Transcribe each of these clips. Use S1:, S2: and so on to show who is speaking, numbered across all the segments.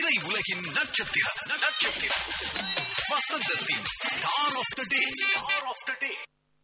S1: திரை உலகின் நட்சத்திரம் நட்சத்திரம் வசந்தத்தின் star of the day star of the day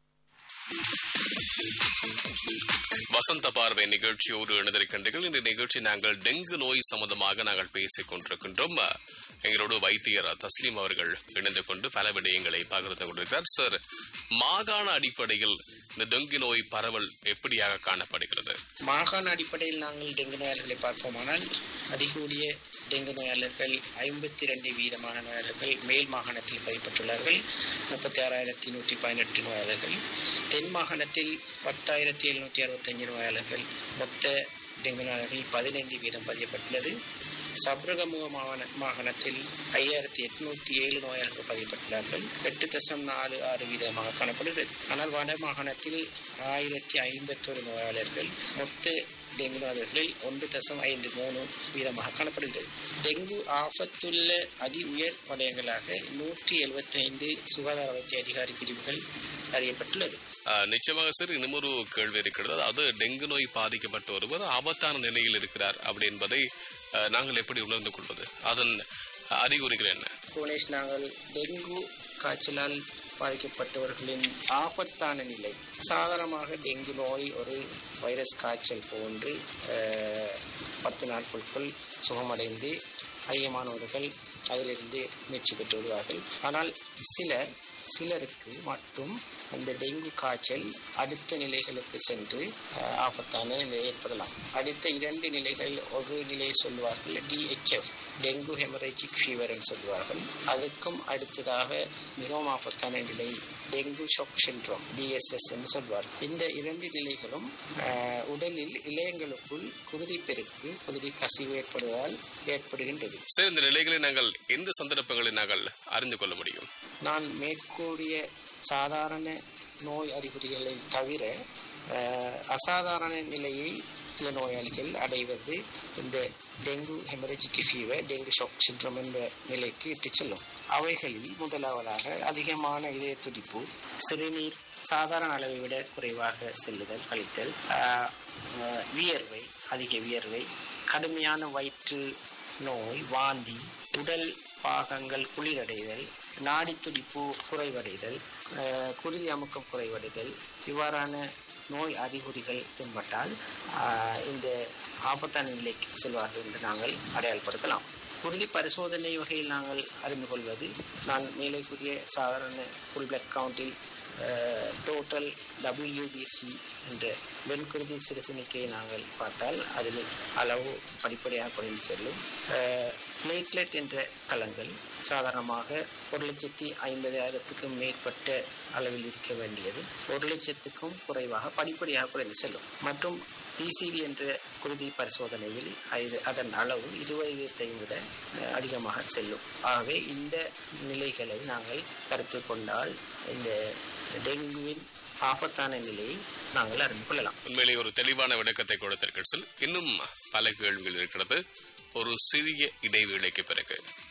S2: வசந்த பார்வை நிகழ்ச்சியோடு இணைந்திருக்கின்றீர்கள் இந்த நிகழ்ச்சி நாங்கள் டெங்கு நோய் சம்பந்தமாக நாங்கள் பேசிக் கொண்டிருக்கின்றோம் எங்களோடு வைத்தியர் தஸ்லீம் அவர்கள் இணைந்து கொண்டு பல விடயங்களை பகிர்ந்து கொண்டிருக்கிறார் சார் மாகாண அடிப்படையில் இந்த டெங்கு நோய் பரவல் எப்படியாக காணப்படுகிறது
S3: மாகாண அடிப்படையில் நாங்கள் டெங்கு நோயாளர்களை பார்ப்போமானால் அதிகூடிய டெங்கு நோயாளர்கள் ஐம்பத்தி ரெண்டு வீதமான நோயாளர்கள் மேல் மாகாணத்தில் பதிப்பட்டுள்ளார்கள் முப்பத்தி ஆறாயிரத்தி நூற்றி பதினெட்டு நோயாளர்கள் தென் மாகாணத்தில் பத்தாயிரத்தி எழுநூற்றி அறுபத்தஞ்சு நோயாளர்கள் மொத்த டெங்கு நோயாளர்கள் பதினைந்து வீதம் பதியப்பட்டுள்ளது சப்ரகமுக மாகாண மாகாணத்தில் ஐயாயிரத்தி எட்நூத்தி ஏழு நோயாளர்கள் பதியப்பட்டுள்ளார்கள் எட்டு தசம் நாலு ஆறு வீதமாக காணப்படுகிறது ஆனால் வட மாகாணத்தில் ஆயிரத்தி ஐம்பத்தொரு நோயாளர்கள் மொத்த டெங்கு நோயாளர்களில் ஒன்று தசம் ஐந்து மூணு வீதமாக காணப்படுகிறது டெங்கு ஆபத்துள்ள அதி உயர் வலயங்களாக நூற்றி எழுபத்தைந்து சுகாதார வைத்திய அதிகாரி பிரிவுகள் அறியப்பட்டுள்ளது
S2: ஆஹ், நிச்சயமாக சார் இன்னும் ஒரு கேள்வி இருக்கிறது அதாவது டெங்கு நோய் பாதிக்கப்பட்ட ஒருவர் ஆபத்தான நிலையில் இருக்கிறார் அப்படி என்பதை ஆஹ், நாங்கள் எப்படி உணர்ந்து கொள்வது அதன் அறிகுறிகள் என்ன
S3: புவனேஷ் நாங்கள் டெங்கு காய்ச்சலால் பாதிக்கப்பட்டவர்களின் ஆபத்தான நிலை சாதாரணமாக டெங்கு நோய் ஒரு வைரஸ் காய்ச்சல் போன்று அஹ், பத்து நாட்களுக்குள் சுகமடைந்து அதிகமானவர்கள் அதிலிருந்து மீட்சி பெற்று வருவார்கள் ஆனால் சிலர் சிலருக்கு மட்டும் அந்த டெங்கு காய்ச்சல் அடுத்த நிலைகளுக்கு சென்று அஹ், ஆபத்தான நிலை ஏற்படலாம் அடுத்த இரண்டு நிலைகள் ஒரு நிலையை சொல்வார்கள் டிஹெச்எஃப் டெங்கு ஹெமரேஜிக் ஃபீவர் என்று சொல்வார்கள் அதுக்கும் அடுத்ததாக மிகவும் ஆபத்தான நிலை டெங்கு ஷாக் சின்ட்ரோம் டிஎஸ்எஸ் என்று சொல்வார் இந்த இரண்டு நிலைகளும் அஹ், உடலில் இளையங்களுக்குள் குருதி பெருக்கு குருதி கசிவு ஏற்படுவதால் ஏற்படுகின்றது
S2: சார் இந்த நிலைகளை நாங்கள் எந்த சந்தர்ப்பங்களில் நாங்கள் அறிந்து கொள்ள முடியும்
S3: நான் மேற்கூறிய சாதாரண நோய் அறிகுறிகளை தவிர அஹ், அசாதாரண நிலையை சில நோயாளிகள் அடைவது இந்த dengue haemorrhagic fever dengue shock syndrome என்ற நிலைக்கு இட்டுச் செல்லும் அவைகளில் முதலாவதாக அதிகமான இதய துடிப்பு சிறுநீர் சாதாரண அளவை விட குறைவாக செல்லுதல் கழித்தல் அஹ், அஹ், வியர்வை அதிக வியர்வை கடுமையான வயிற்று நோய் வாந்தி உடல் பாகங்கள் குளிரடைதல் நாடி துடிப்பு குறைவடைதல் அஹ், குருதி அமுக்கம் குறைவடைதல் இவ்வாறான நோய் அறிகுறிகள் தென்பட்டால் அஹ், இந்த ஆபத்தான நிலைக்கு செல்வார்கள் என்று நாங்கள் அடையாளப்படுத்தலாம் குருதி பரிசோதனை வகையில் நாங்கள் அறிந்து கொள்வது நான் மேலே கூறிய சாதாரண ஃபுல் பிளட் கவுண்டில் டோட்டல் டபிள்யூபிசி என்ற வெண்குருதி சிறுசுணிக்கையை நாங்கள் பார்த்தால் அதில் அளவு படிப்படியாக குறைந்து செல்லும் பிளேட்லெட் என்ற கலங்கள் சாதாரணமாக ஒரு லட்சத்தி ஐம்பதாயிரத்துக்கும் மேற்பட்ட அளவில் இருக்க வேண்டியது ஒரு லட்சத்துக்கும் குறைவாக படிப்படியாக குறைந்து செல்லும் மற்றும் பிசிவி என்ற குருதி பரிசோதனையில் இது அதன் அளவு இருபது வீதத்தையும் விட அஹ், அதிகமாக செல்லும் ஆகவே இந்த நிலைகளை நாங்கள் கருத்தில் கொண்டால் இந்த டெங்குவின் ஆபத்தான நிலையை நாங்கள் அறிந்து கொள்ளலாம்
S2: உண்மையிலேயே ஒரு தெளிவான விளக்கத்தை கொடுத்திருக்கிறீர்கள் இன்னும் பல கேள்விகள் இருக்கிறது ஒரு சிறிய இடைவேளைக்கு பிறகு